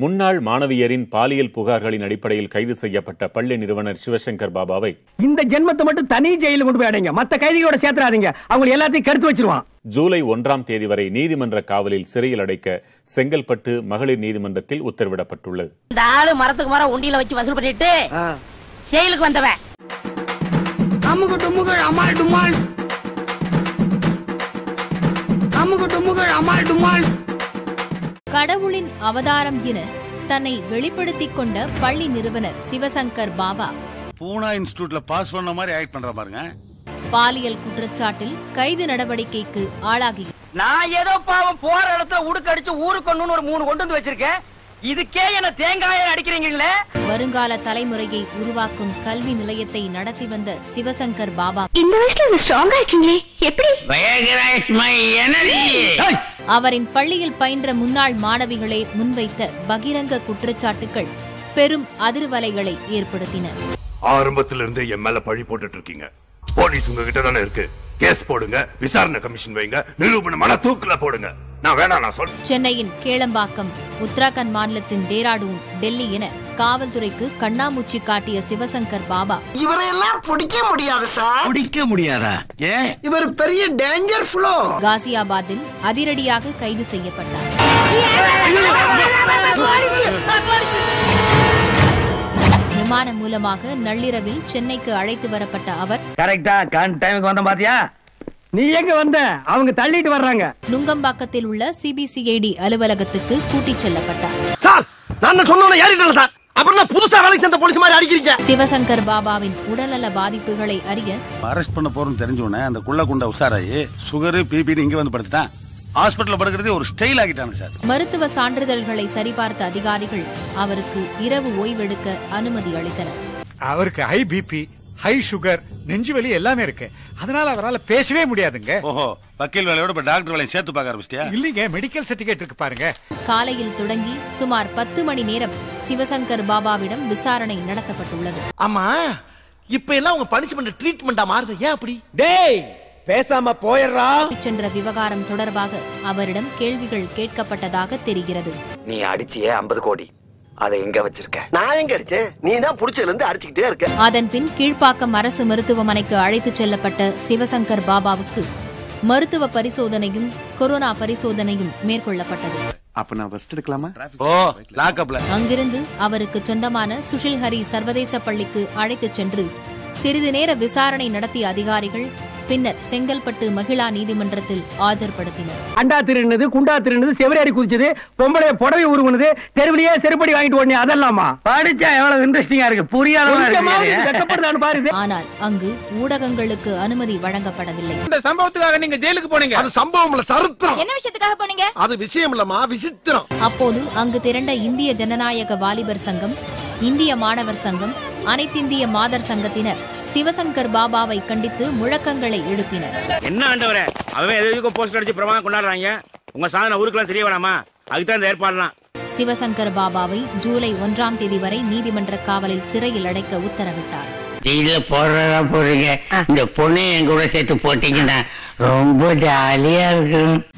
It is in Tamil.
முன்னாள் மாணவியரின் பாலியல் புகார்களின் அடிப்படையில் கைது செய்யப்பட்ட பள்ளி நிறுவனர் சிவசங்கர் பாபாவை இந்த ஜென்மத்தை மட்டும் தனி ஜெயில கொண்டு போய் அடைங்க மத்த கைதிகளோட சேர்த்துறாதீங்க அவங்க எல்லாத்தையும் கருத்து வச்சிருவான் ஜூலை ஒன்றாம் தேதி வரை நீதிமன்ற காவலில் சிறையில் அடைக்க செங்கல்பட்டு மகளிர் நீதிமன்றத்தில் உத்தரவிடப்பட்டுள்ளது இந்த ஆளு மரத்துக்கு மரம் உண்டியில வச்சு வசூல் பண்ணிட்டு செயலுக்கு வந்தவன் அமுகு டுமுகள் அமால் டுமால் அமுகு டுமுகள் அமால் டுமால் கடவுளின் அவதாரம் என தன்னை வெளிப்படுத்திக் கொண்ட பள்ளி நிறுவனர் சிவசங்கர் பாபா பூனா இன்ஸ்டிடியூட்ல பாஸ் பண்ண மாதிரி ஆக்ட் பண்ற பாருங்க பாலியல் குற்றச்சாட்டில் கைது நடவடிக்கைக்கு ஆளாகி நான் ஏதோ பாவம் போற இடத்துல உடுக்க அடிச்சு ஊருக்கு கொண்டு ஒரு மூணு கொண்டு வந்து வச்சிருக்கேன் இதுக்கே என்ன தேங்காய அடிக்கிறீங்களே வருங்கால தலைமுறையை உருவாக்கும் கல்வி நிலையத்தை நடத்தி வந்த சிவசங்கர் பாபா இந்த வயசுல இவ்வளவு ஸ்ட்ராங்கா இருக்கீங்களே எப்படி அவரின் பள்ளியில் பயின்ற முன்னாள் மாணவிகளே முன்வைத்த பகிரங்க குற்றச்சாட்டுகள் பெரும் அதிர்வலைகளை ஏற்படுத்தின ஆரம்பத்துல இருந்து என் மேல பழி போட்டுட்டு இருக்கீங்க போலீஸ் உங்ககிட்ட தானே இருக்கு கேஸ் போடுங்க விசாரணை கமிஷன் வைங்க நிரூபணமான தூக்குல போடுங்க நான் வேணாம் நான் சொல்றேன் சென்னையின் கேளம்பாக்கம் உத்தராகண்ட் மாநிலத்தின் டேராடூன் டெல்லி என காவல்துறைக்கு கண்ணாமூச்சி காட்டிய சிவசங்கர் பாபா இவரையெல்லாம் பிடிக்க முடியாது சார் பிடிக்க முடியாதா ஏன் இவர் பெரிய டேஞ்சர் ஃப்ளோ காசியாபாத்தில் அதிரடியாக கைது செய்யப்பட்டார் விமானம் மூலமாக நள்ளிரவில் சென்னைக்கு அழைத்து வரப்பட்ட அவர் கரெக்டா கரெக்ட் டைமுக்கு வந்த பாத்தியா நீ எங்க வந்த அவங்க தள்ளிட்டு வர்றாங்க நுங்கம்பாக்கத்தில் உள்ள சிபிசிஐடி அலுவலகத்துக்கு கூட்டிச் செல்லப்பட்டார் சார் நான் சொன்ன ஏறிட்டல சார் அப்புறம் நான் புதுசா வேலைக்கு சேர்ந்த போலீஸ் மாதிரி அடிக்கிறீங்க சிவசங்கர் பாபாவின் உடல்நல பாதிப்புகளை அறிய அரெஸ்ட் பண்ண போறோம்னு தெரிஞ்ச உடனே அந்த குள்ள குண்ட உஷாராயி சுகரு பிபின்னு இங்க வந்து படுத்துட்டான் ஹாஸ்பிட்டல்ல படுக்கிறதே ஒரு ஸ்டைல் ஆகிட்டாங்க சார் மருத்துவ சான்றிதழ்களை சரிபார்த்த அதிகாரிகள் அவருக்கு இரவு ஓய்வெடுக்க அனுமதி அளித்தனர் அவருக்கு ஹை பிபி ஹை சுகர் நெஞ்சு வலி எல்லாமே இருக்கு அதனால அவரால பேசவே முடியாதுங்க ஓஹோ வக்கீல் வேலையோட இப்ப டாக்டர் வேலையை சேர்த்து பார்க்க ஆரம்பிச்சிட்டியா இல்லீங்க மெடிக்கல் சர்டிபிகேட் இருக்கு பாருங்க காலையில் தொடங்கி சுமார் பத்து மணி நேரம் சிவசங்கர் பாபாவிடம் விசாரணை நடத்தப்பட்டுள்ளது ஆமா இப்ப எல்லாம் உங்க பனிஷ்மெண்ட் ட்ரீட்மெண்டா மாறுது ஏன் அப்படி டேய் பேசாம போயிடுறா சென்ற விவகாரம் தொடர்பாக அவரிடம் கேள்விகள் கேட்கப்பட்டதாக தெரிகிறது நீ அடிச்சியே ஐம்பது கோடி அதை எங்க வச்சிருக்க நான் எங்க அடிச்சேன் நீ தான் புடிச்சதுல இருந்து அடிச்சுக்கிட்டே இருக்க அதன்பின் கீழ்ப்பாக்கம் அரசு மருத்துவமனைக்கு அழைத்துச் செல்லப்பட்ட சிவசங்கர் பாபாவுக்கு மருத்துவ பரிசோதனையும் கொரோனா பரிசோதனையும் மேற்கொள்ளப்பட்டது அப்ப நான் ஃபர்ஸ்ட் எடுக்கலாமா ஓ லாக்அப்ல அங்கிருந்து அவருக்கு சொந்தமான சுஷில்ஹரி சர்வதேச பள்ளிக்கு அழைத்துச் சென்று சிறிது நேர விசாரணை நடத்திய அதிகாரிகள் பின்னர் செங்கல்பட்டு மகிழா நீதிமன்றத்தில் ஆஜர்படுத்தினர் அண்டா திருநது குண்டா திருநது செவரேறி குதிச்சது பொம்பளைய புடவை உருவனது தெருவிலேயே செருப்படி வாங்கிட்டு ஓடனே அதெல்லாமா படிச்சா எவ்வளவு இன்ட்ரெஸ்டிங்கா இருக்கு புரியாத பாரு ஆனால் அங்கு ஊடகங்களுக்கு அனுமதி வழங்கப்படவில்லை இந்த சம்பவத்துக்காக நீங்க ஜெயிலுக்கு போனீங்க அது சம்பவம் இல்ல சரித்திரம் என்ன விஷயத்துக்காக போனீங்க அது விஷயம் இல்லம்மா விசித்திரம் அப்போது அங்கு திரண்ட இந்திய ஜனநாயக வாலிபர் சங்கம் இந்திய மாணவர் சங்கம் அனைத்திந்திய மாதர் சங்கத்தினர் சிவசங்கர் பாபாவை கண்டித்து முழக்கங்களை எழுப்பினர் என்ன ஆண்டவரே அவன் எதுக்கும் போஸ்டர் அடிச்சு பிரமாதம் கொண்டாடுறாங்க உங்க சாதனை ஊருக்குலாம் தெரிய வேணாமா அதுக்கு இந்த ஏற்பாடுலாம் சிவசங்கர் பாபாவை ஜூலை ஒன்றாம் தேதி வரை நீதிமன்ற காவலில் சிறையில் அடைக்க உத்தரவிட்டார் ஜெயில போடுறதா போறீங்க இந்த பொண்ணை என் கூட சேர்த்து போட்டீங்கன்னா ரொம்ப ஜாலியா இருக்கும்